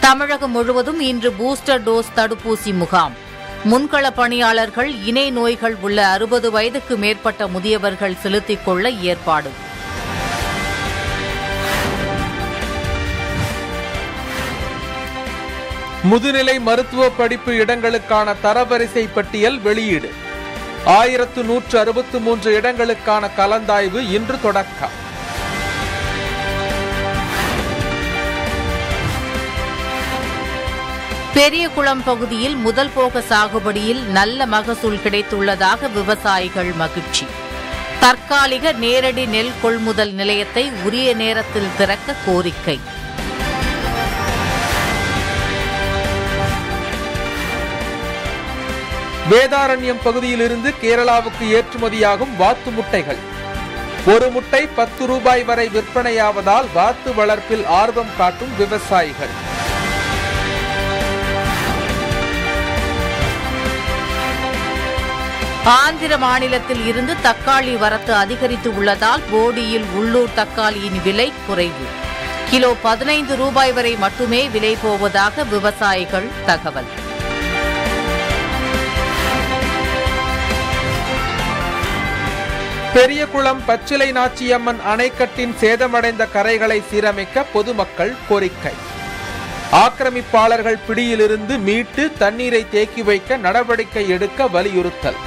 தமிழகம் முழுவதும் இன்று booster dose தடுப்பூசி முகாம் முன்கள பணியாளர்கள் இணை நோய்கள் உள்ள அறுபது வயதுக்கு மேற்பட்ட முதியவர்கள் செலுத்திக் கொள்ள ஏற்பாடு முதுநிலை மருத்துவ படிப்பு இடங்களுக்கான தரவரிசை பட்டியல் வெளியீடு ஆயிரத்து நூற்று அறுபத்து மூன்று இடங்களுக்கான கலந்தாய்வு இன்று தொடக்கம் பெரியகுளம் பகுதியில் முதல் போக சாகுபடியில் நல்ல மகசூல் கிடைத்துள்ளதாக விவசாயிகள் மகிழ்ச்சி தற்காலிக நேரடி நெல் கொள்முதல் நிலையத்தை உரிய நேரத்தில் திறக்க கோரிக்கை வேதாரண்யம் பகுதியிலிருந்து கேரளாவுக்கு ஏற்றுமதியாகும் வாத்து முட்டைகள் ஒரு முட்டை பத்து ரூபாய் வரை விற்பனையாவதால் வாத்து வளர்ப்பில் ஆர்வம் காட்டும் விவசாயிகள் ஆந்திர மாநிலத்தில் இருந்து தக்காளி வரத்து அதிகரித்து உள்ளதால் போடியில் உள்ளூர் தக்காளியின் விலை குறைவு கிலோ பதினைந்து ரூபாய் வரை மட்டுமே விலை போவதாக விவசாயிகள் தகவல் பெரியகுளம் பச்சிலை நாச்சியம்மன் அணைக்கட்டின் சேதமடைந்த கரைகளை சீரமைக்க பொதுமக்கள் கோரிக்கை ஆக்கிரமிப்பாளர்கள் பிடியிலிருந்து மீட்டு தண்ணீரை தேக்கி வைக்க நடவடிக்கை எடுக்க வலியுறுத்தல்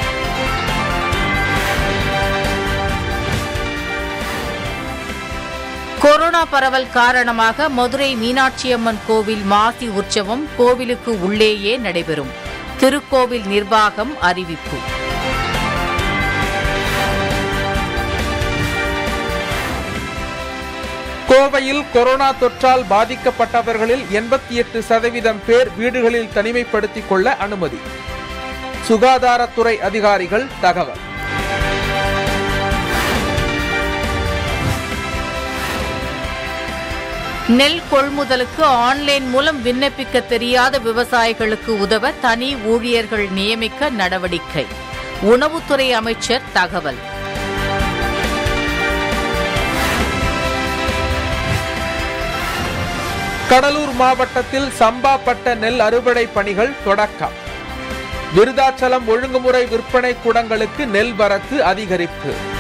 கொரோனா பரவல் காரணமாக மதுரை மீனாட்சியம்மன் கோவில் மாசி உற்சவம் கோவிலுக்கு உள்ளேயே நடைபெறும் திருக்கோவில் நிர்வாகம் அறிவிப்பு கோவையில் கொரோனா தொற்றால் பாதிக்கப்பட்டவர்களில் எண்பத்தி எட்டு சதவீதம் பேர் வீடுகளில் தனிமைப்படுத்திக் கொள்ள அனுமதி சுகாதாரத்துறை அதிகாரிகள் தகவல் நெல் கொள்முதலுக்கு ஆன்லைன் மூலம் விண்ணப்பிக்க தெரியாத விவசாயிகளுக்கு உதவ தனி ஊழியர்கள் நியமிக்க நடவடிக்கை உணவுத்துறை அமைச்சர் தகவல் கடலூர் மாவட்டத்தில் சம்பா பட்ட நெல் அறுவடை பணிகள் தொடக்கம் விருதாச்சலம் ஒழுங்குமுறை விற்பனை கூடங்களுக்கு நெல் வரத்து அதிகரிப்பு